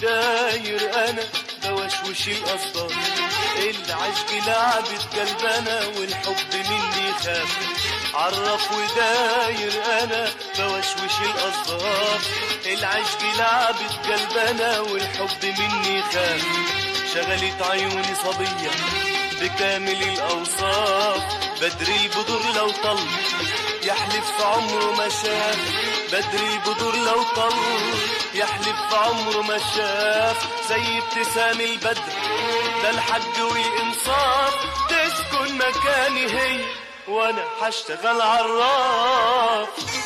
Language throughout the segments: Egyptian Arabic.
وداير انا بوشوش القصدار العشق لعبة قلبنا والحب مني خاف عرف وداير انا بوشوش القصدار العشق لعبة قلبنا والحب مني خاف شغلت عيوني صبية بكامل الأوصاف بدر البدور لو طل يحلف في عمره ما شاف بدر البدور لو طل يحلف في عمره ما شاف زي ابتسام البدر ده الحج والإنصاف تسكن مكاني هي وأنا هشتغل عراف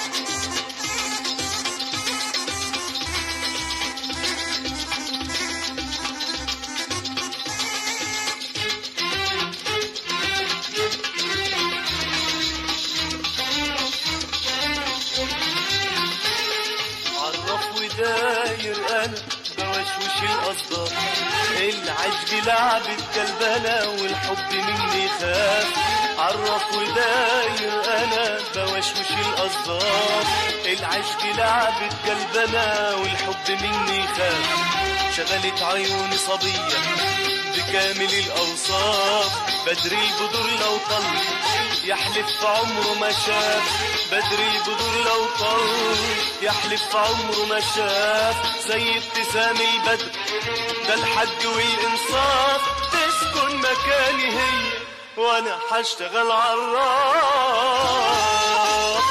عرف وداير انا بوشوش القصدار العشق لعبة قلبنا والحب مني خاف عرف وداير انا بوشوش القصدار العشق لعبة قلبنا والحب مني خاف شغلت عيوني صبية بكامل الأوصاف بدر البدور لو طل يحلف في عمره ما شاف بدر البدور لو طل يحلف في عمره ما شاف زي ابتسام البدر ده الحج والإنصاف تسكن مكاني هي وأنا هشتغل عراف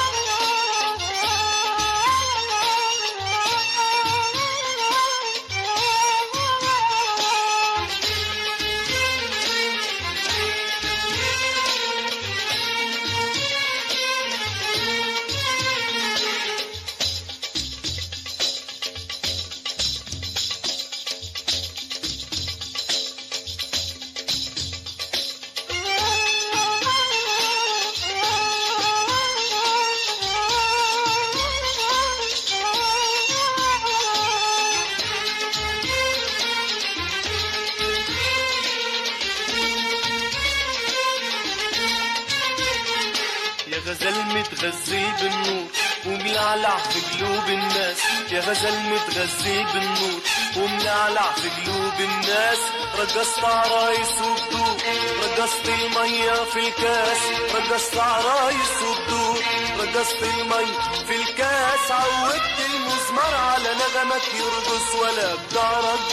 يا غزل متغذي بالنور وملعلع في قلوب الناس يا غزل متغذي بالنور وملعلع في قلوب الناس رقصت عرايس وبدور رقصت المية في الكاس رقصت عرايس وبدور رقصت المي في الكاس عودت المزمر على نغمك يرقص ولا بتاع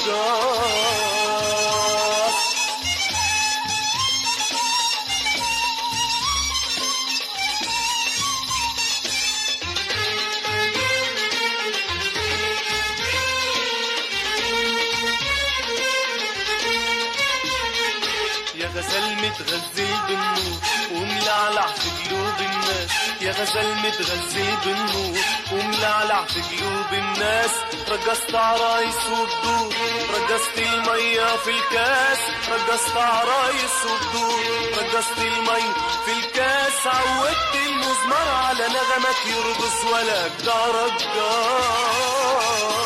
رقاص يا غزل متغزل بالنور وملعلع في قلوب الناس يا غزل متغزل بالنور وملعلع في قلوب الناس رقصت عرايس وبدور رقصت المية في الكاس رقصت عرايس وبدور رقصت المي في الكاس عودت المزمر على نغمك يرقص ولا بتاع رقاص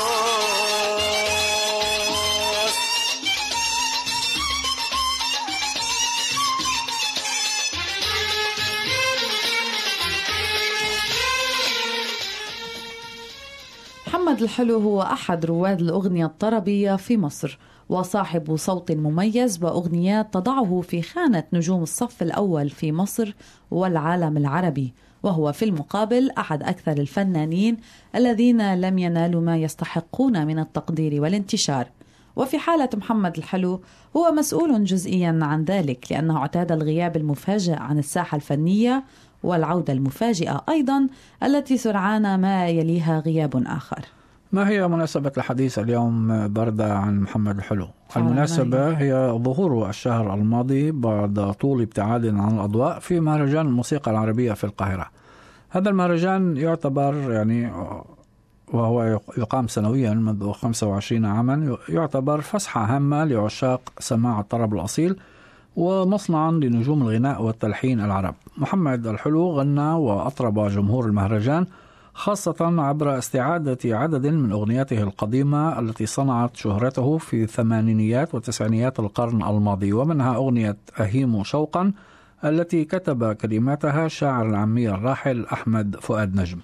محمد الحلو هو أحد رواد الأغنية الطربية في مصر وصاحب صوت مميز وأغنيات تضعه في خانة نجوم الصف الأول في مصر والعالم العربي وهو في المقابل أحد أكثر الفنانين الذين لم ينالوا ما يستحقون من التقدير والانتشار وفي حالة محمد الحلو هو مسؤول جزئيا عن ذلك لأنه اعتاد الغياب المفاجئ عن الساحة الفنية والعودة المفاجئة أيضا التي سرعان ما يليها غياب آخر ما هي مناسبة الحديث اليوم بردة عن محمد الحلو؟ فعلا المناسبة هي ظهوره الشهر الماضي بعد طول ابتعاد عن الأضواء في مهرجان الموسيقى العربية في القاهرة هذا المهرجان يعتبر يعني وهو يقام سنويا منذ 25 عاما يعتبر فسحة هامة لعشاق سماع الطرب الأصيل ومصنعا لنجوم الغناء والتلحين العرب محمد الحلو غنى وأطرب جمهور المهرجان خاصة عبر استعادة عدد من أغنياته القديمة التي صنعت شهرته في الثمانينيات وتسعينيات القرن الماضي ومنها أغنية أهيم شوقا التي كتب كلماتها شاعر العامية الراحل أحمد فؤاد نجم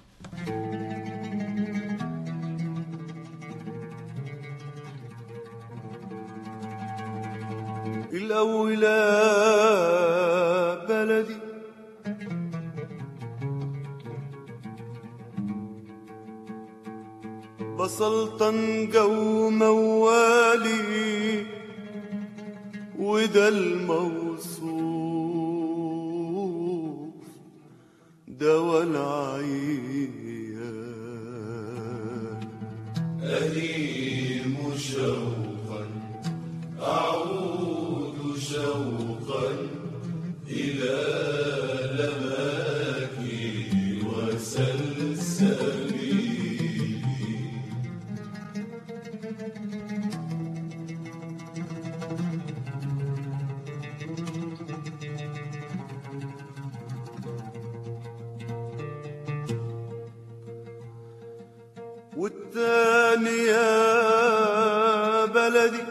إلى بلدي بسلطن جو موالي وده الموصوف دوا العيان أليم شوقا أعود شوقا إلى لماك وسلسبيلي والتاني يا بلدي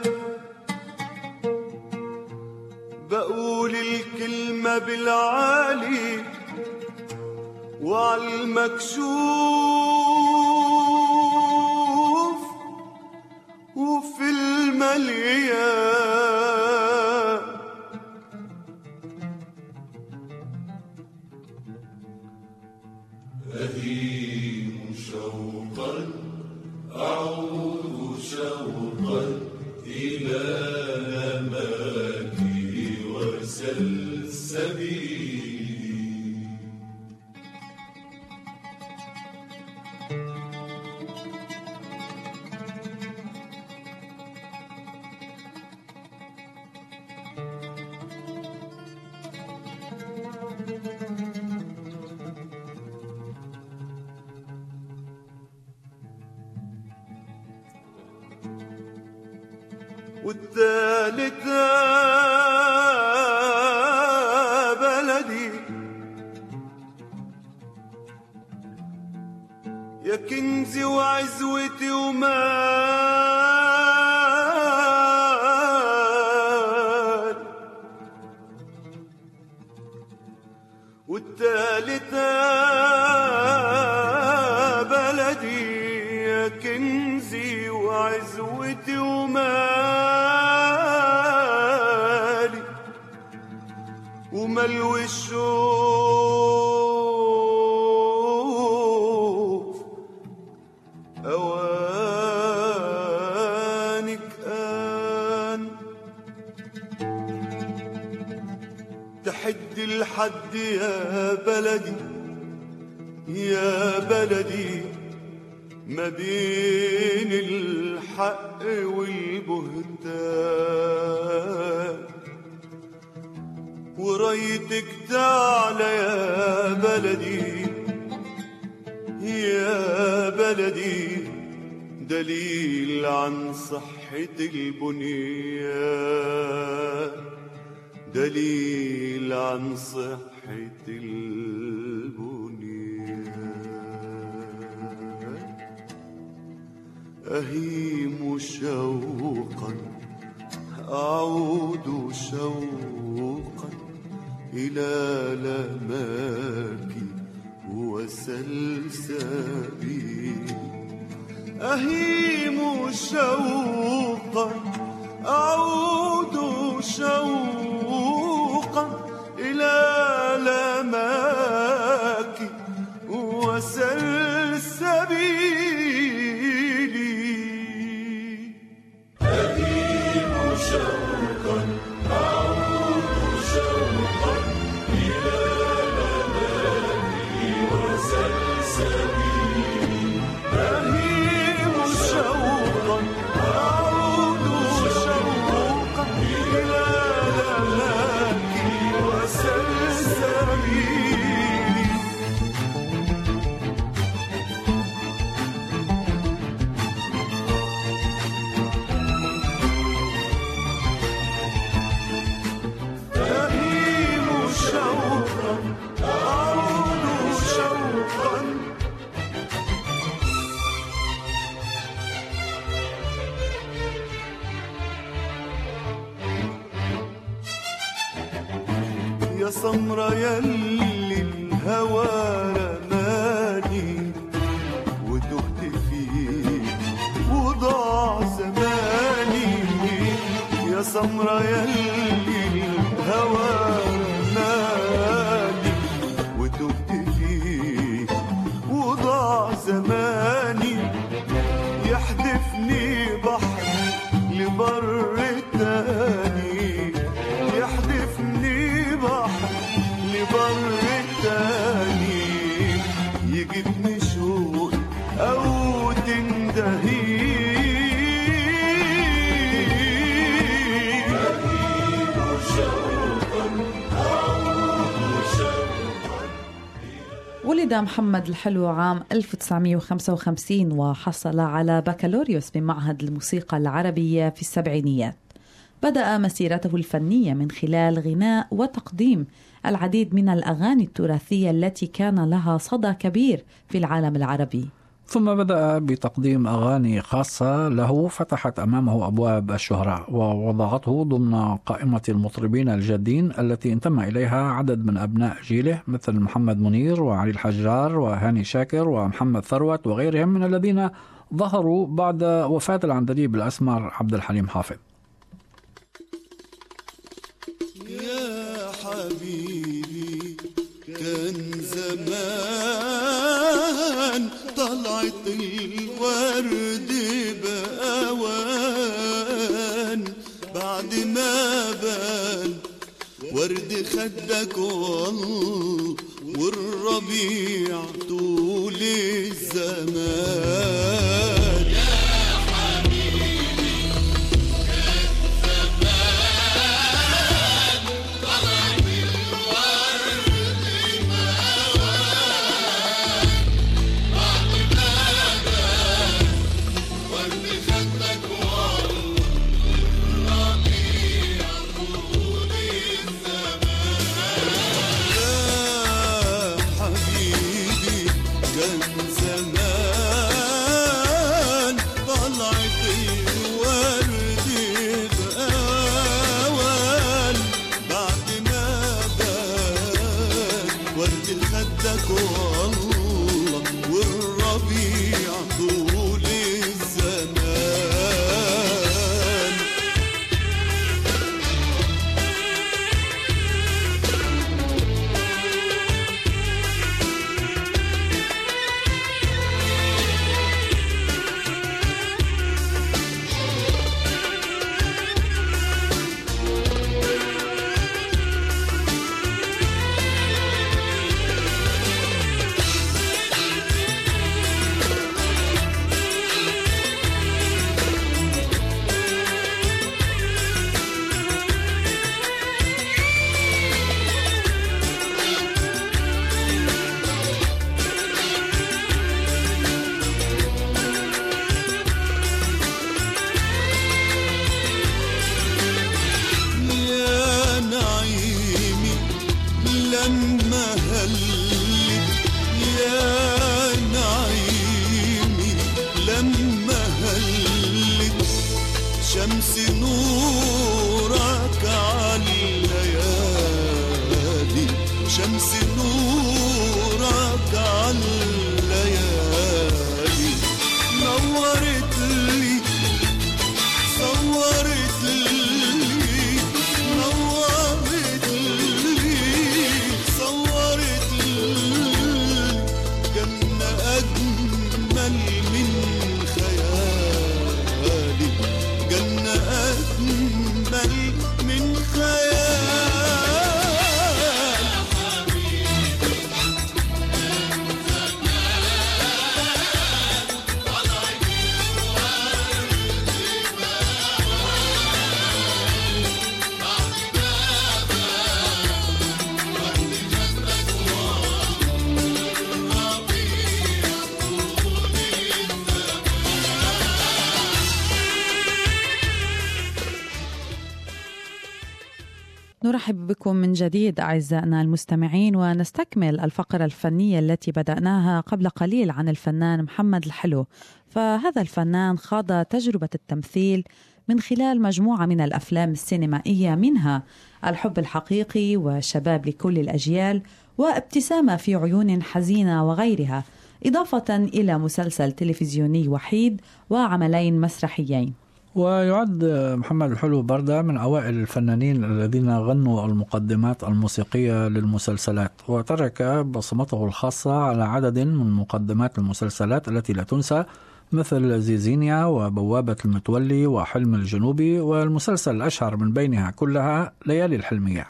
بقول الكلمة بالعالي وعلى المكشوف وفي المليان أهيم شوقا أعود شوقا إلى لماك وسلسبيلي والتالت بلدي يا كنزي وعزوتي ومال والتالت بلدي يا كنزي وعزوتي ومالي وملو الشوف أوانك آن تحد الحد يا بلدي يا بلدي ما بين الحق والبهتان ورايتك تعلى يا بلدي يا بلدي دليل عن صحة البنيان دليل عن صحة البنيان أهيم شوقا أعود شوقا إلى لماك وسلسبيلي أهيم شوقا أعود شوقا إلى لماك وسلسبيلي أهيم شوقا أعود شوقا إلى لماك وسلسبيلي أهيم شوقا أعود شوقا إلى لماك وسلسبيلي أهيم شوقا أعود شوقا يا سمرة يلي الهوى رماني وتهت فيه وضاع زماني يا سمرة يلي الهوى رماني وتهت فيه وضاع زماني يحدفني بحر لبر تاني يحدفني بحر لبر تاني يجيبني شوق أو تندهي ولد محمد الحلو عام 1955 وحصل على بكالوريوس بمعهد الموسيقى العربية في السبعينيات بدأ مسيرته الفنية من خلال غناء وتقديم العديد من الأغاني التراثية التي كان لها صدى كبير في العالم العربي ثم بدأ بتقديم أغاني خاصة له فتحت أمامه أبواب الشهرة ووضعته ضمن قائمة المطربين الجادين التي انتمى إليها عدد من أبناء جيله مثل محمد منير وعلي الحجار وهاني شاكر ومحمد ثروت وغيرهم من الذين ظهروا بعد وفاة العندليب الأسمر عبد الحليم حافظ يا حبيبي كان زمان طلعت الورد بأوان بعد ما بان ورد خدك والله والربيع طول الزمان يا حبيبي كان زمان طلعت الورد بأوان بعد ما بان ورد خدك والله والربيع طول الزمان يا نعيمي لما هلت يا نعيمي لما هلت شمس نورك عالليالي شمس نورك عالليالي نورت لي صورت لي نورت لي صورت لي جنة أجمل من خيالي جنة أجمل من خيالي نرحب بكم من جديد أعزائنا المستمعين ونستكمل الفقرة الفنية التي بدأناها قبل قليل عن الفنان محمد الحلو فهذا الفنان خاض تجربة التمثيل من خلال مجموعة من الأفلام السينمائية منها الحب الحقيقي وشباب لكل الأجيال وابتسامة في عيون حزينة وغيرها إضافة إلى مسلسل تلفزيوني وحيد وعملين مسرحيين ويعد محمد الحلو بردة من أوائل الفنانين الذين غنوا المقدمات الموسيقية للمسلسلات وترك بصمته الخاصة على عدد من مقدمات المسلسلات التي لا تنسى مثل زيزينيا وبوابة المتولي وحلم الجنوبي والمسلسل الأشهر من بينها كلها ليالي الحلمية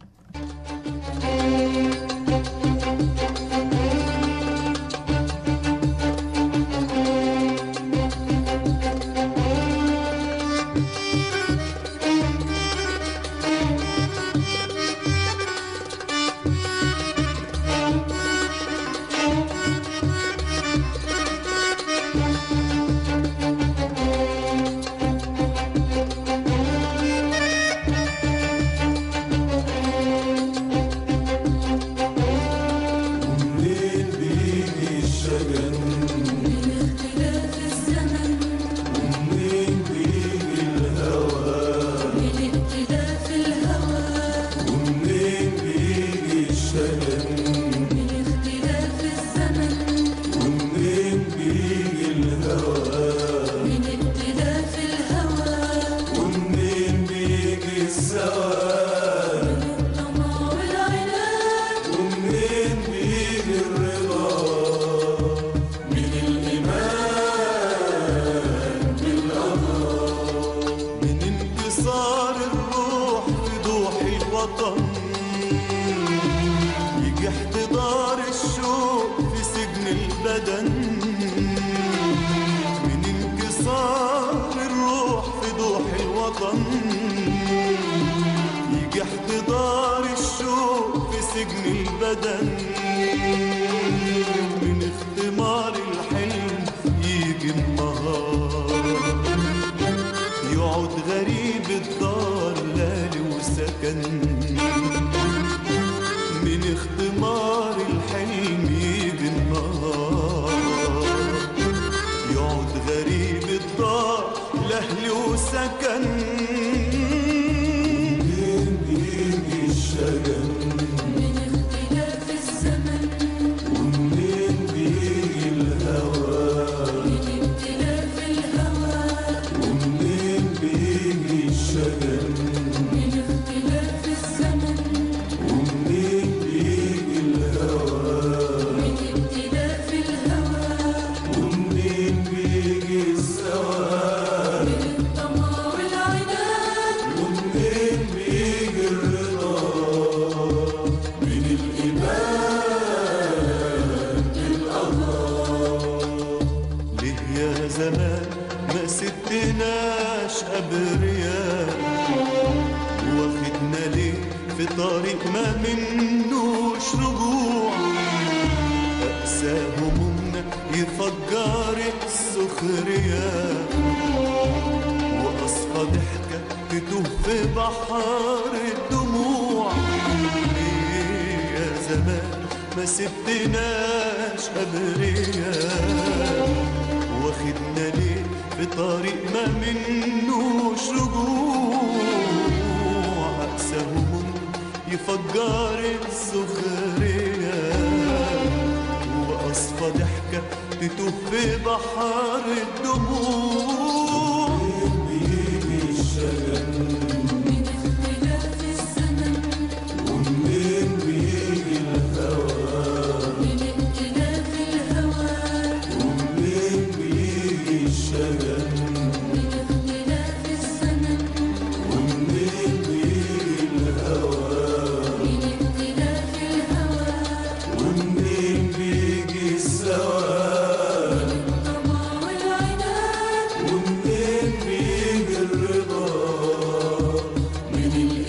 منين بيجي الشجن اختلاف الزمن ومنين بيجي الهوى من اختلاف الهوى ومنين بيجي الشجن من اختلاف الزمن ومنين بيجي الهوى من اختلاف الهوى ومنين بيجي السواد الطمع والعناد ومنين بيجي الرضا من الإيمان بالقضاء من انتصار الروح في ضوح الوطن يجي احتضار الشوق في سجن البدن من انكسار الروح في ضوح الوطن يجي احتضار الشوق في سجن البدن من اختمار الحلم يجي النهار يقعد غريب الدار لالي وسكن من اختمار الحلم يجي النهار يقعد غريب الدار لأهل وسكن منين بيجي الشجن من اختلاف الزمن ومنين بيجي الهوى من اختلاف الهوى ومنين بيجي الشجن من اختلاف الزمن ومنين بيجي الهوى من اختلاف الهوى ومنين بيجي السواد الطمع والعناد ومنين بيجي الرضا من الإيمان بالقضاء ليه يا زمان ما سبتناش أبرياء واخدنا ليه في طريق ما منوش رجوع أقسى همومنا يفجر السخرية وأصفى ضحكة تتوه في بحر الدموع ليه يا زمان ما سبتناش أبرياء واخدنا ليه في طريق ما منوش رجوع أقسى هموم يفجر السخرية وأصفى ضحكة تتوه في بحر الدموع بيجي الشجن من اختلاف الزمن ومنين بيجي الهوى من اختلاف الهوى ومنين بيجي الشجن من اختلاف الزمن ومنين بيجي الهوى من اختلاف الهوى ومنين بيجي السواد الطمع والعناد ومنين بيجي الرضا من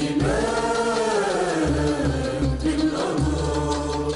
الإيمان بالقضاء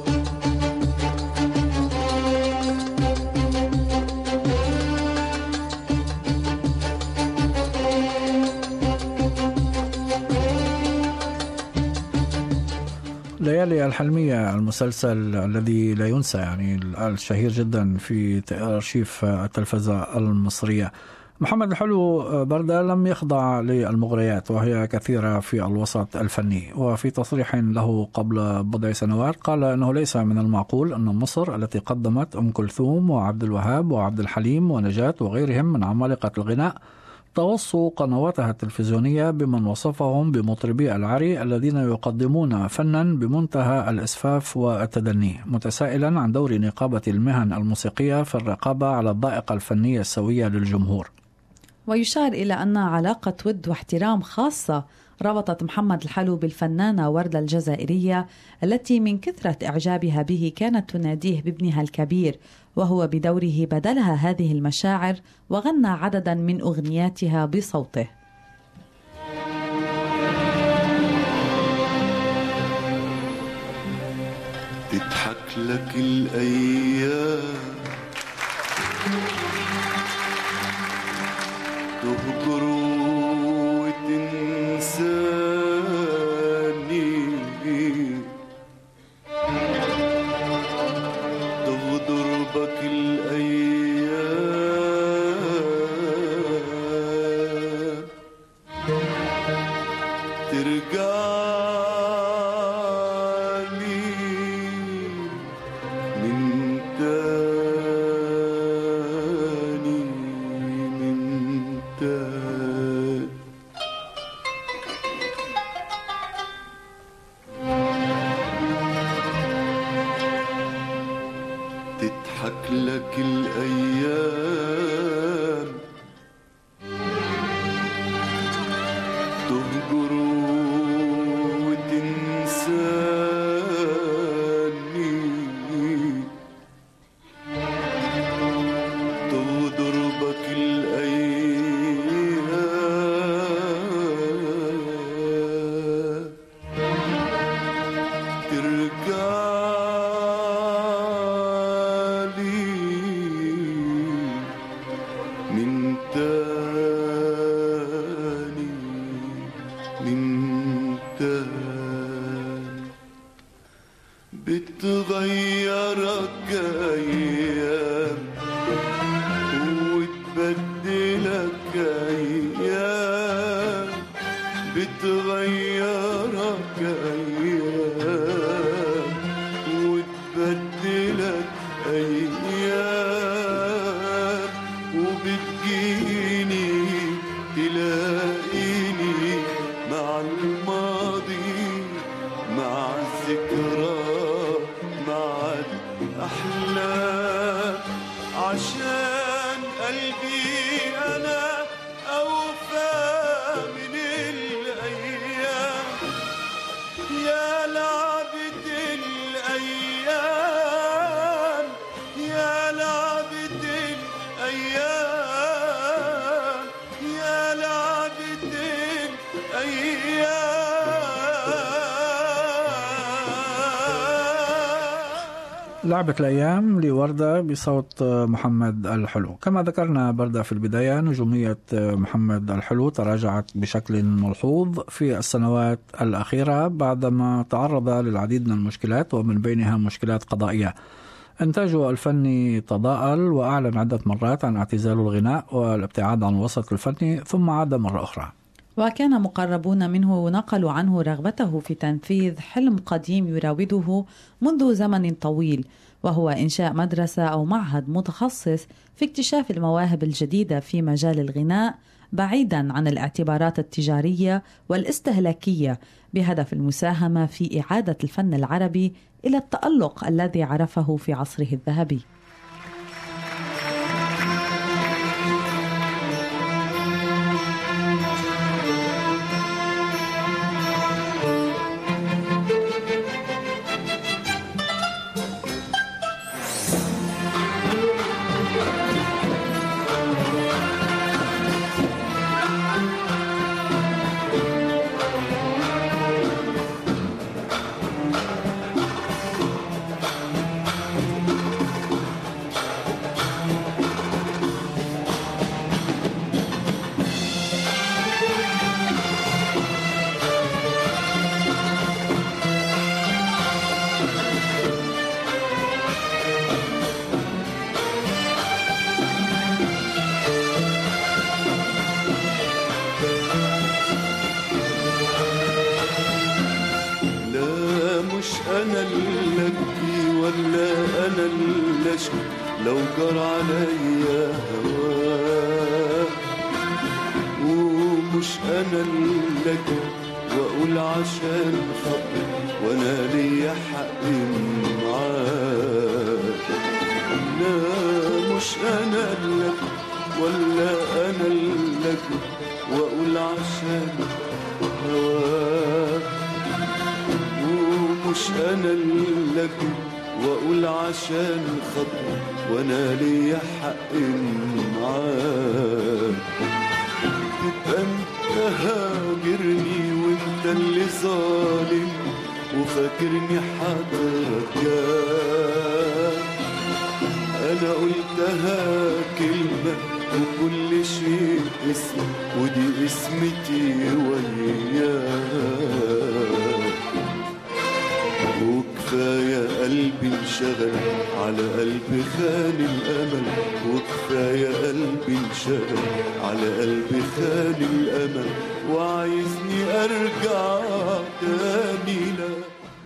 ليالي الحلمية المسلسل الذي لا ينسى يعني الشهير جدا في أرشيف التلفزة المصرية محمد الحلو بردة لم يخضع للمغريات وهي كثيرة في الوسط الفني وفي تصريح له قبل بضع سنوات قال أنه ليس من المعقول أن مصر التي قدمت أم كلثوم وعبد الوهاب وعبد الحليم ونجاة وغيرهم من عمالقة الغناء توصوا قنواتها التلفزيونية بمن وصفهم بمطربي العري الذين يقدمون فنا بمنتهى الإسفاف والتدني متسائلا عن دور نقابة المهن الموسيقية في الرقابة على الضائقة الفنية السوية للجمهور ويشار إلى أن علاقة ود واحترام خاصة ربطت محمد الحلو بالفنانة وردة الجزائرية التي من كثرة إعجابها به كانت تناديه بابنها الكبير وهو بدوره بدلها هذه المشاعر وغنى عددا من أغنياتها بصوته تضحك لك الأيام تهجر وتنساني تغدر بك الأيام ترجع لي من تاني من تاني تضحك لك الأيام تهجر وتنساني تغدر بك الأيام ترجع لي من تاني من تاني بتغيرك أيام وتبدلك أيام بتغيرك أيام وتبدلك أيام وبتجيني تلاقيني مع الماضي مع الذكرى مع الأحلام عشان قلبي أنا أوفى من الأيام يا لعبة الأيام يا لعبة الأيام يا لعبة الأيام لعبة الأيام لوردة بصوت محمد الحلو كما ذكرنا بردة في البداية نجومية محمد الحلو تراجعت بشكل ملحوظ في السنوات الأخيرة بعدما تعرض للعديد من المشكلات ومن بينها مشكلات قضائية إنتاجه الفني تضاءل وأعلن عدة مرات عن اعتزال الغناء والابتعاد عن الوسط الفني ثم عاد مرة أخرى وكان مقربون منه نقلوا عنه رغبته في تنفيذ حلم قديم يراوده منذ زمن طويل وهو انشاء مدرسه او معهد متخصص في اكتشاف المواهب الجديده في مجال الغناء بعيدا عن الاعتبارات التجاريه والاستهلاكيه بهدف المساهمه في اعاده الفن العربي الى التالق الذي عرفه في عصره الذهبي لا مش انا اللي ابكي ولا انا اللي اشكي لو جرى عليا هواك مش انا اللي واقول عشان خاطري وانا ليا حق معاك لا مش انا اللي ولا انا اللي واقول عشان هواك ومش انا اللي واقول عشان خاطري وانا ليا حق معاك تبقى انت هاجرني وانت اللي ظالم وفاكرني هترجاك انا قلتها كلمة وكل شيء اسم ودي اسمتي وياك وكفاية قلبي انشغل على قلب خالي الأمل وكفاية قلبي انشغل على قلب خالي الأمل وعايزني أرجع تاني لا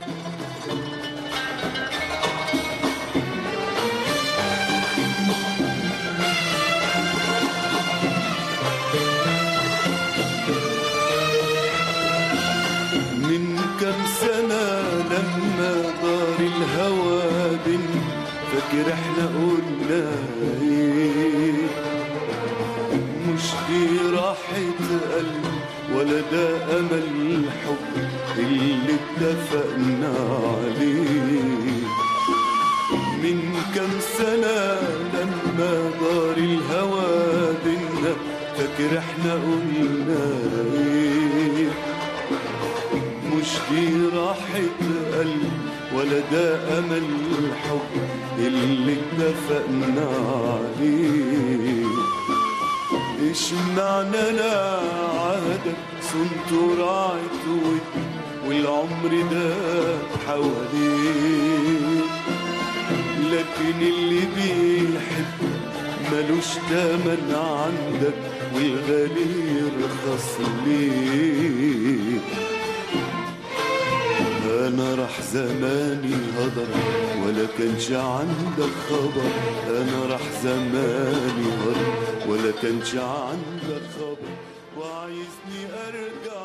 من كم سنة لما دار الهوى بينا فاكر احنا قلنا ايه مش دي راحة قلب ولا ده أمل الحب اللي اتفقنا عليه من كم سنة لما دار الهوى بينا فاكر احنا قلنا ايه مش دي راحة قلب ولا ده أمل الحب اللي اتفقنا عليه ايش معنى انا عهدك صنت وراعت ودي والعمر ده حواليك لكن اللي بيحب ملوش تمن عندك والغالي يرخص ليك انا راح زماني هدر ولا كانش عندك خبر انا راح زماني هدر ولا كانش عندك خبر وعايزني ارجع